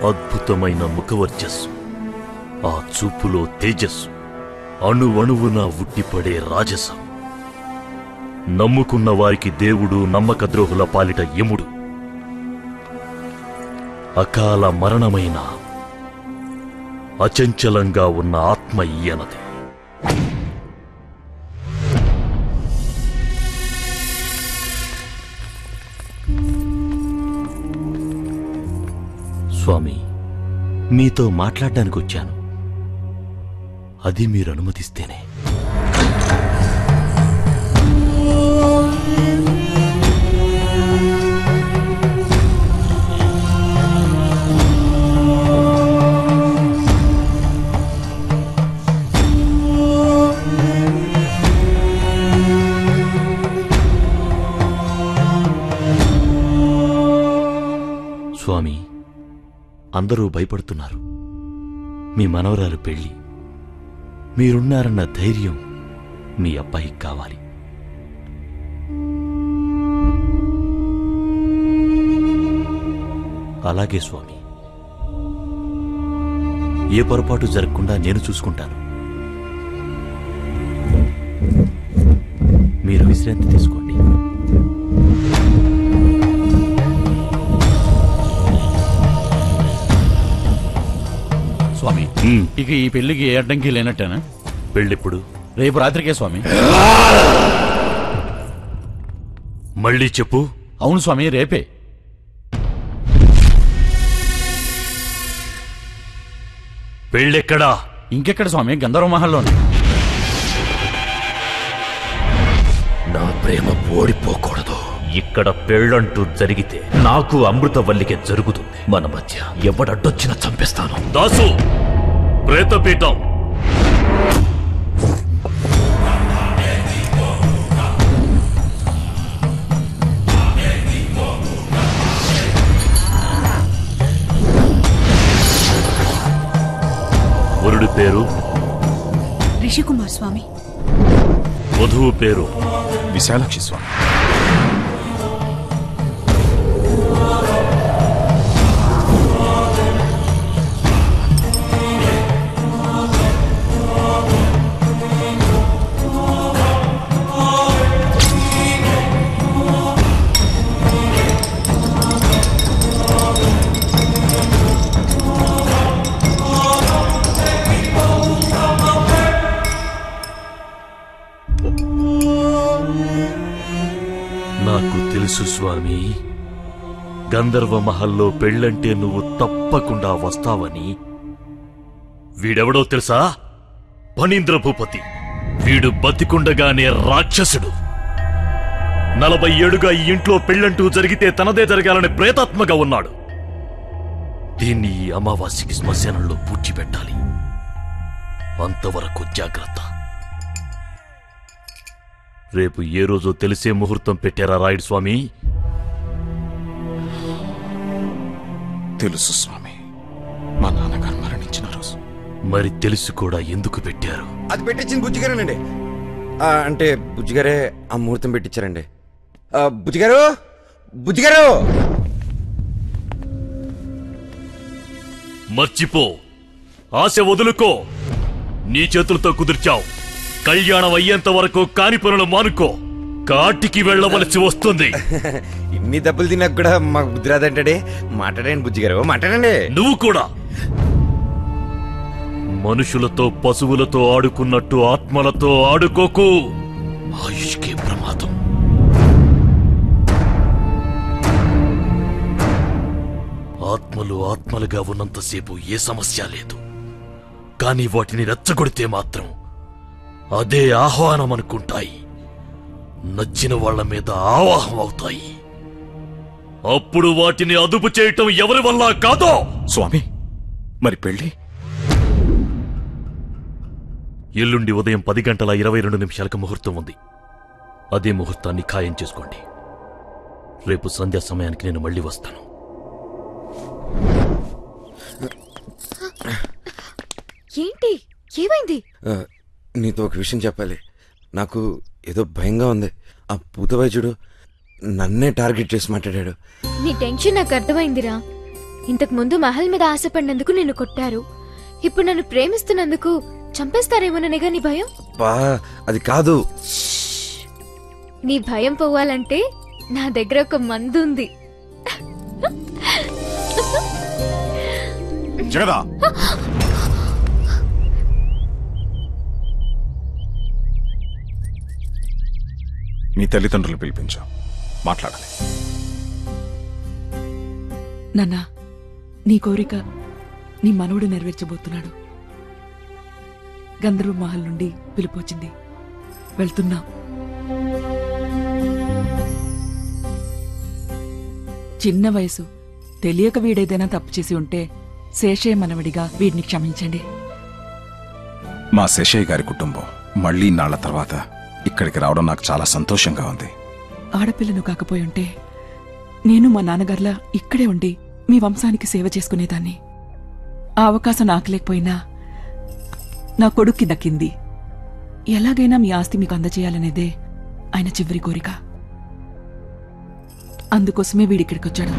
అద్భుతమైన ముఖవర్చస్సు ఆ చూపులో తేజస్సు అణువణువున ఉట్టిపడే రాజసం నమ్ముకున్న వారికి దేవుడు నమ్మక ద్రోహుల పాలిట యముడు అకాల మరణమైన అచంచలంగా ఉన్న ఆత్మ ఈయనది స్వామి మీతో మాట్లాడడానికి వచ్చాను అది మీరు అనుమతిస్తేనే స్వామి అందరూ భయపడుతున్నారు మీ మనవరాలు పెళ్లి మీరున్నారన్న ధైర్యం మీ అబ్బాయికి కావాలి అలాగే స్వామి ఏ పొరపాటు జరగకుండా నేను చూసుకుంటాను మీరు విశ్రాంతి తీసుకోండి స్వామి ఉమ్, ఇక ఈ పెళ్లికి ఏ అడ్డంకి లేనట్టేనా పెళ్ళెప్పుడు రేపు రాత్రికే స్వామి మళ్ళీ చెప్పు అవును స్వామి రేపే పెళ్ళెక్కడా ఇంకెక్కడ స్వామి గంధర్వ మహల్లోనే నా ప్రేమ ఓడిపోకూడదు ఇక్కడ పెళ్ళంటూ జరిగితే నాకు అమృతవల్లికే జరుగుతుంది మన మధ్య ఎవడడ్డొచ్చినా చంపేస్తాను దాసు ప్రేతపీఠం వరుడి పేరు రిషికుమార్ స్వామి వధువు పేరు విశాలాక్షి స్వామి నాకు తెలుసు స్వామి గంధర్వ మహల్లో పెళ్ళంటే నువ్వు తప్పకుండా వస్తావని వీడెవడో తెలుసా ఫణీంద్ర భూపతి వీడు బతికుండగానే రాక్షసుడు నలభై ఏడుగా ఈ ఇంట్లో పెళ్ళంటూ జరిగితే తనదే జరగాలని ప్రేతాత్మగా ఉన్నాడు దీన్ని ఈ అమావాస్యకి శ్మశానంలో పూడ్చిపెట్టాలి అంతవరకు జాగ్రత్త రేపు ఏ రోజో తెలిసే ముహూర్తం పెట్టారా రాయుడు స్వామి తెలుసు స్వామి మా నాన్నగారు మరణించిన రోజు మరి తెలిసి కూడా ఎందుకు పెట్టారు అది పెట్టించింది బుజ్జిగారేనండి ఆ, అంటే బుజ్జిగారే ఆ ముహూర్తం పెట్టించారండి ఆ, బుజ్జిగారు బుజ్జిగారు మర్చిపో ఆశ వదులుకో నీ చేతులతో కుదిర్చావు కళ్యాణం అయ్యేంత వరకు కాని పనులు మానుకో కాటికి వెళ్ళవలసి వస్తుంది ఇన్ని దెబ్బలు తిన్నాక కూడా మాకు బుద్ధి రాదంటాడే మాట్లాడండి బుజ్జిగారు మాట్లాడండి నువ్వు కూడా మనుషులతో పశువులతో ఆడుకున్నట్టు ఆత్మలతో ఆడుకోకు ఆయుష్కే ప్రమాదం ఆత్మలు ఆత్మలుగా ఉన్నంతసేపు ఏ సమస్య లేదు కానీ వాటిని రెచ్చగొడితే మాత్రం అదే ఆహ్వానం అనుకుంటాయి నచ్చిన వాళ్ళ మీద ఆవాహం అవుతాయి అప్పుడు వాటిని అదుపు చేయటం ఎవరి వల్ల కాదో స్వామి మరి పెళ్లి ఎల్లుండి ఉదయం పది గంటల ఇరవై రెండు నిమిషాలకు ముహూర్తం ఉంది అదే ముహూర్తాన్ని ఖాయం చేసుకోండి రేపు సంధ్యా సమయానికి నేను మళ్ళీ వస్తాను ఏంటి ఏమైంది ఆ, నీతో ఒక విషయం చెప్పాలి నాకు ఏదో భయంగా ఉంది ఆ పూత వైద్యుడు నన్నే టార్గెట్ చేసి మాట్లాడాడు నీ టెన్షన్ నాకు అర్థమైందిరా ఇంతకు ముందు మహల్ మీద ఆశపడినందుకు నిన్ను కొట్టారు ఇప్పుడు నన్ను ప్రేమిస్తున్నందుకు చంపేస్తారేమోననేగా నీ భయం బా అది కాదు నీ భయం పోవాలంటే నా దగ్గర ఒక మందు ఉంది జగదా మీ తల్లిదండ్రులు పిలిపించు మాట్లాడాలి నాన్నా నీ కోరిక నీ మనవడు నెరవేర్చబోతున్నాడు గంధర్వ మహల్ నుండి పిలుపొచ్చింది వెళ్తున్నాం చిన్న వయసు తెలియక వీడేదైనా తప్పు చేసి ఉంటే శేషే మనవడిగా వీడిని క్షమించండి మా శేషయ్య గారి కుటుంబం మళ్ళీ నాళ్ల తర్వాత ఇక్కడికి రావడం నాకు చాలా సంతోషంగా ఉంది ఆడపిల్లను కాకపోయి ఉంటే నేను మా నాన్నగారిలా ఇక్కడే ఉండి మీ వంశానికి సేవ చేసుకునేదాన్ని ఆ అవకాశం నాకు లేకపోయినా నా కొడుక్కి దక్కింది ఎలాగైనా మీ ఆస్తి మీకు అందజేయాలనేదే ఆయన చివరి కోరిక అందుకోసమే వీడిక్కడికొచ్చాడు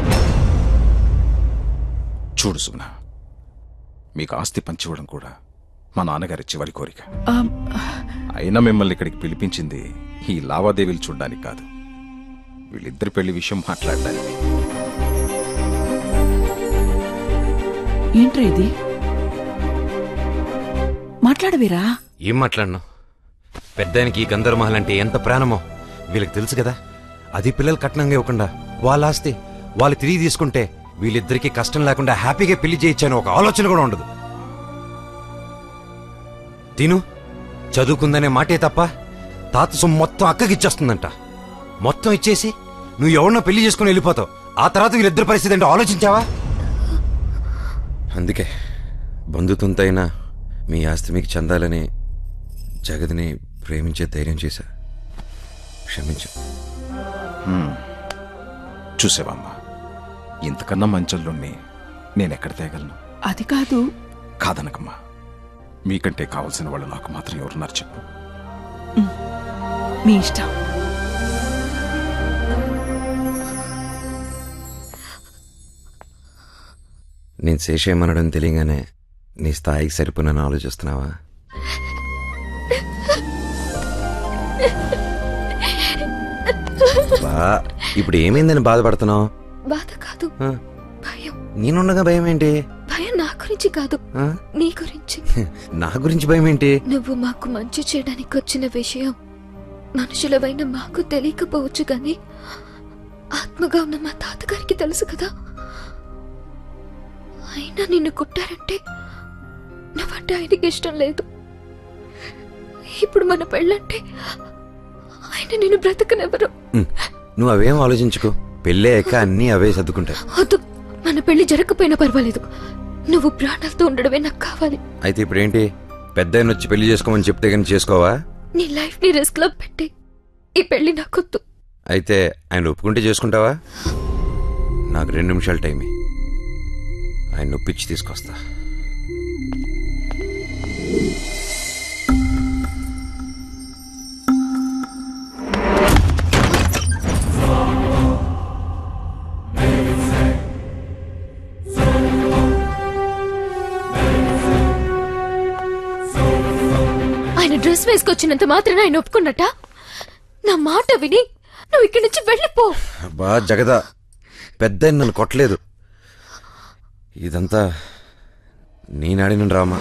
చూడు సుగుణ మీకు ఆస్తి పంచివ్వడం కూడా మా నాన్నగారి చివరి కోరిక ఆమ్, అయినా మిమ్మల్ని ఇక్కడికి పిలిపించింది ఈ లావాదేవీలు చూడడానికి కాదు వీళ్ళిద్దరి పెళ్లి విషయం మాట్లాడడానికి ఏంట్రా ఇది మాట్లాడవేరా ఏం మాట్లాడను పెద్దానికి ఈ గంధర్మహల్ అంటే ఎంత ప్రాణమో వీళ్ళకి తెలుసు కదా అది పిల్లలు కట్నంగా ఇవ్వకుండా వాళ్ళ ఆస్తి వాళ్ళు తిరిగి తీసుకుంటే వీళ్ళిద్దరికీ కష్టం లేకుండా హ్యాపీగా పెళ్లి చేయొచ్చని ఒక ఆలోచన కూడా ఉండదు తిను చదువుకుందనే మాటే తప్ప తాత సొమ్ము మొత్తం అక్కకి ఇచ్చేస్తుందంట మొత్తం ఇచ్చేసి నువ్వు ఎవరినో పెళ్లి చేసుకుని వెళ్ళిపోతావు ఆ తర్వాత వీళ్ళిద్దరి పరిస్థితి ఏంటో ఆలోచించావా అందుకే బంధుతుంతైనా మీ ఆస్తి మీకు చెందాలని జగతిని ప్రేమించే ధైర్యం చేశా క్షమించు చూసావమ్మా ఇంతకన్నా మంచల్లోని నేనెక్కడ తేగలను అది కాదు కాదనకమ్మా మీకంటే కావలసిన వాళ్ళు నాకు మాత్రం ఎవరున్నారు చెప్పు మీ ఇష్టం నేను శేషేమనడం తెలియగానే నీ స్థాయికి సరిపోనని ఆలోచిస్తున్నావా బా ఇప్పుడు ఏమైందని బాధపడుతున్నావు బాధ కాదు భయం నేనుండగా భయం ఏంటి భయం నా గురించి కాదు ఆ? నీ గురించి నా గురించి భయం ఏంటి నువ్వు మాకు మంచి చేయడానికి వచ్చిన విషయం మనుషులవైన మాకు తెలియకపోవచ్చు కానీ ఆత్మగా ఉన్న మా తాతగారికి తెలుసు కదా అయినా నిన్ను కొట్టారంటే నువ్వంటే ఆయనకి ఇష్టం లేదు ఇప్పుడు మన పెళ్ళంటే ఆయన నిన్ను బ్రతకనెవరు ఉమ్, నువ్వు అవేం ఆలోచించుకో పెళ్ళయ్యాక అన్నీ అవే సర్దుకుంటాయి వద్దు మన పెళ్లి జరగకపోయినా పర్వాలేదు నువ్వు ప్రాణాలతో ఉండడమే నాకు కావాలి అయితే ఇప్పుడేంటి పెద్ద ఆయన వచ్చి పెళ్లి చేసుకోమని చెప్తే కానీ చేసుకోవా నీ లైఫ్ ని రిస్క్ లో పెట్టి ఈ పెళ్లి నాకొద్దు అయితే ఆయన ఒప్పుకుంటే చేసుకుంటావా నాకు రెండు నిమిషాలు టైం ఇయ్యి. ఆయన ఒప్పించి తీసుకొస్తా ఆయన డ్రెస్ వేసుకొచ్చినంత మాత్రాన ఆయన ఒప్పుకున్నట్ట నా మాట విని నువ్వు ఇక్కడి నుంచి వెళ్ళిపో అబ్బా జగదా పెద్ద ఆయన నన్ను కొట్టలేదు ఇదంతా నేనాడిన డ్రామా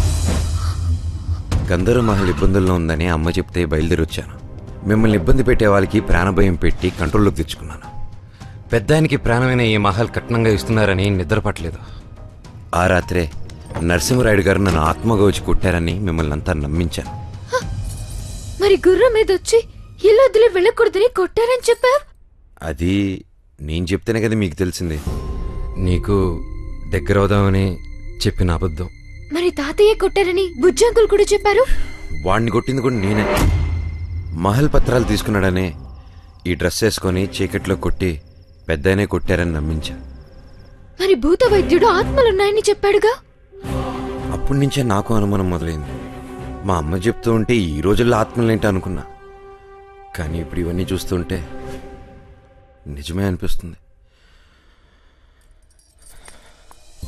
గంధర్వ మహల్ ఇబ్బందుల్లో ఉందని అమ్మ చెప్తే బయలుదేరి వచ్చాను మిమ్మల్ని ఇబ్బంది పెట్టే వాళ్ళకి ప్రాణభయం పెట్టి కంట్రోల్లోకి తెచ్చుకున్నాను పెద్ద ఆయనకి ప్రాణమైన ఈ మహల్ కట్నంగా ఇస్తున్నారని నిద్రపట్టలేదు ఆ రాత్రే నరసింహరాయుడు గారు నన్ను ఆత్మగా వచ్చి కొట్టారని మిమ్మల్ని అంతా నమ్మించాను మరి గుర్రం మీద వచ్చి ఇల్లు వదిలి వెళ్ళకూడదని కొట్టారని చెప్పావు అది నేను చెప్తేనే కదా మీకు తెలిసింది నీకు దగ్గర అవుదామని చెప్పిన అబద్ధం మరి తాతయ్య కొట్టారని బుజ్జంకులు కూడా చెప్పారు వాడిని కొట్టింది కూడా నేనే మహల్ పత్రాలు తీసుకున్నాడనే ఈ డ్రెస్ వేసుకొని చీకట్లో కొట్టి పెద్దనే కొట్టారని నమ్మించా మరి భూత వైద్యుడు ఆత్మలున్నాయని చెప్పాడుగా అప్పటి నుంచే నాకు అనుమానం మొదలైంది మా అమ్మ చెప్తూ ఉంటే ఈ రోజుల్లో ఆత్మలేంటి అనుకున్నా కానీ ఇప్పుడు ఇవన్నీ చూస్తుంటే నిజమే అనిపిస్తుంది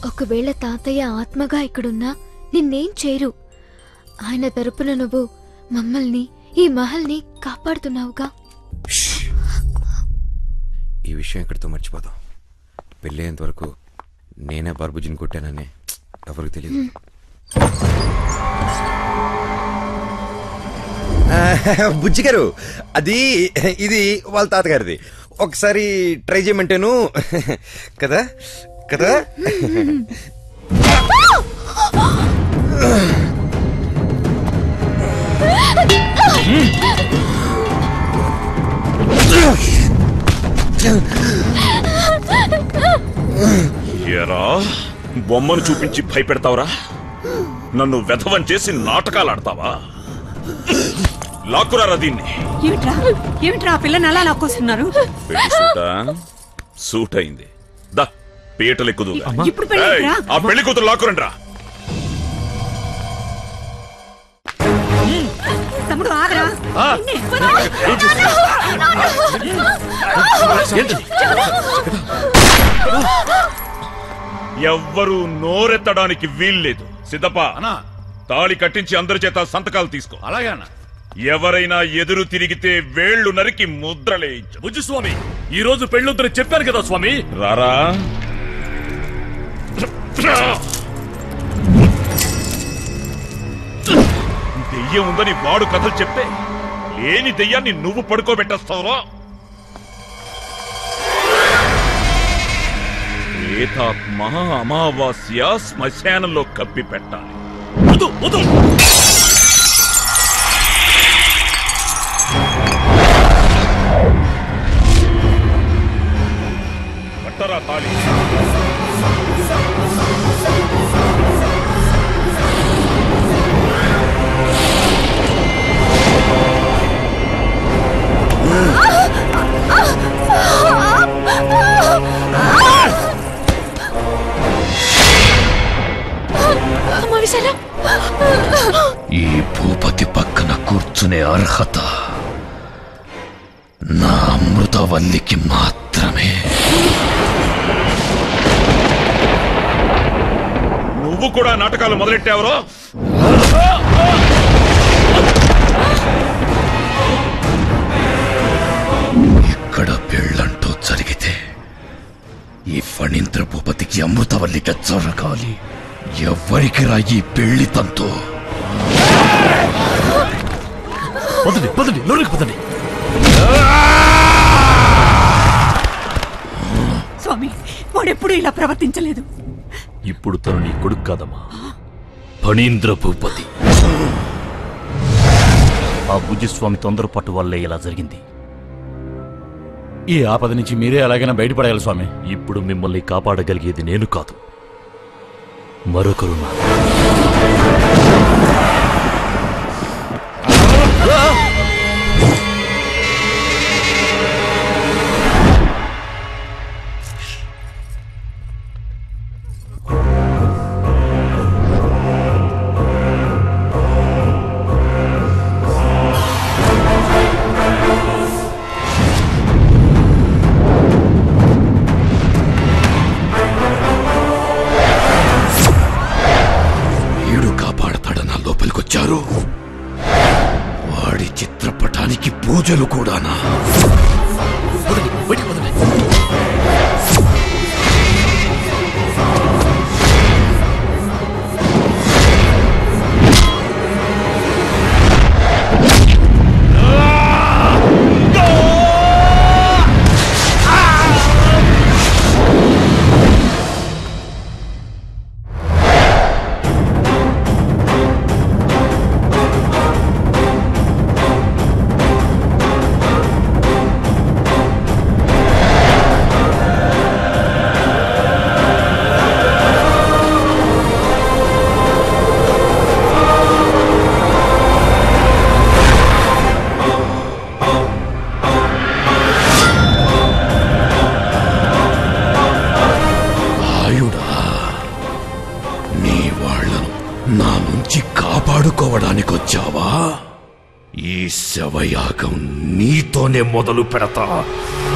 ఒకవేళ తాతయ్య ఆత్మగా ఇక్కడున్నా నిన్నేం చేయరు ఆయన తరపున నువ్వు మమ్మల్ని ఈ మహల్ని కాపాడుతున్నావుగా ఈ విషయం ఇక్కడితో మర్చిపోదాం పెళ్ళయ్యేంత వరకు నేనే బార్బుజిని కొట్టానని ఎవరికి తెలియదు బుజ్జి గారు అది ఇది వాళ్ళ తాతగారిది ఒకసారి ట్రై చేయమంటేను కదా కదా ఏరా బొమ్మను చూపించి భయపెడతావురా నన్ను వెధవం చేసి నాటకాలు ఆడతావా లాక్కురారా దీన్ని ఏమిట్రా ఏమిట్రా ఆ పిల్లని అలా లాక్కొస్తున్నారు పెళ్లి సూటా సూట్ అయింది దా పీటలు ఎక్కుదు ఇప్పుడు పెళ్ళిరా? ఆ పెళ్లి కూతురు లాక్కురండి రా తమ్ముడు ఆగరా ఎవ్వరూ నోరెత్తడానికి వీల్లేదు సిద్ధప్ప అన్నా తాళి కట్టించి అందరి చేత సంతకాలు తీసుకో అలాగే అన్న ఎవరైనా ఎదురు తిరిగితే వేళ్లు నరికి ముద్రలేయించు బుజ్జి స్వామి ఈ రోజు పెళ్ళొద్దని చెప్పాను కదా స్వామి రారా దెయ్యం ఉందని వాడు కథలు చెప్తే లేని దెయ్యాన్ని నువ్వు పడుకోబెట్టేస్తావురా ప్రేతాత్మ అమావాస్య శ్మశానంలో కప్పి పెట్టాలి వద్దు వద్దు పట్టరా తాళి అమ్మా విశాల ఈ భూపతి పక్కన కూర్చునే అర్హత నా అమృతవల్లికి మాత్రమే నువ్వు కూడా నాటకాలు మొదలెట్టావురో ఇక్కడ పెళ్ళంటూ జరిగితే ఈ ఫణీంద్ర భూపతికి అమృతవల్లికి జరగాలి ఎవ్వరికి రా ఈ పెళ్లి తంతు పదండి పదండి లోనికి పదండి స్వామి వాడెప్పుడు ఇలా ప్రవర్తించలేదు ఇప్పుడు తను నీ కొడుకు కాదమ్మా ఫణీంద్ర భూపతి ఆ బుజ్జిస్వామి తొందరపాటు వల్లే ఇలా జరిగింది ఈ ఆపద నుంచి మీరే ఎలాగైనా బయటపడాలి స్వామి ఇప్పుడు మిమ్మల్ని కాపాడగలిగేది నేను కాదు మరొకరు నా వీడు కాపాడతాడన్న లోపలికొచ్చారు వాడి చిత్రపటానికి పూజలు కూడానా వదండి, బయటికి వదండి. ఆయుడా నీ వాళ్ళను నా నుంచి కాపాడుకోవడానికి వచ్చావా ఈ శవయాగం నీతోనే మొదలు పెడతా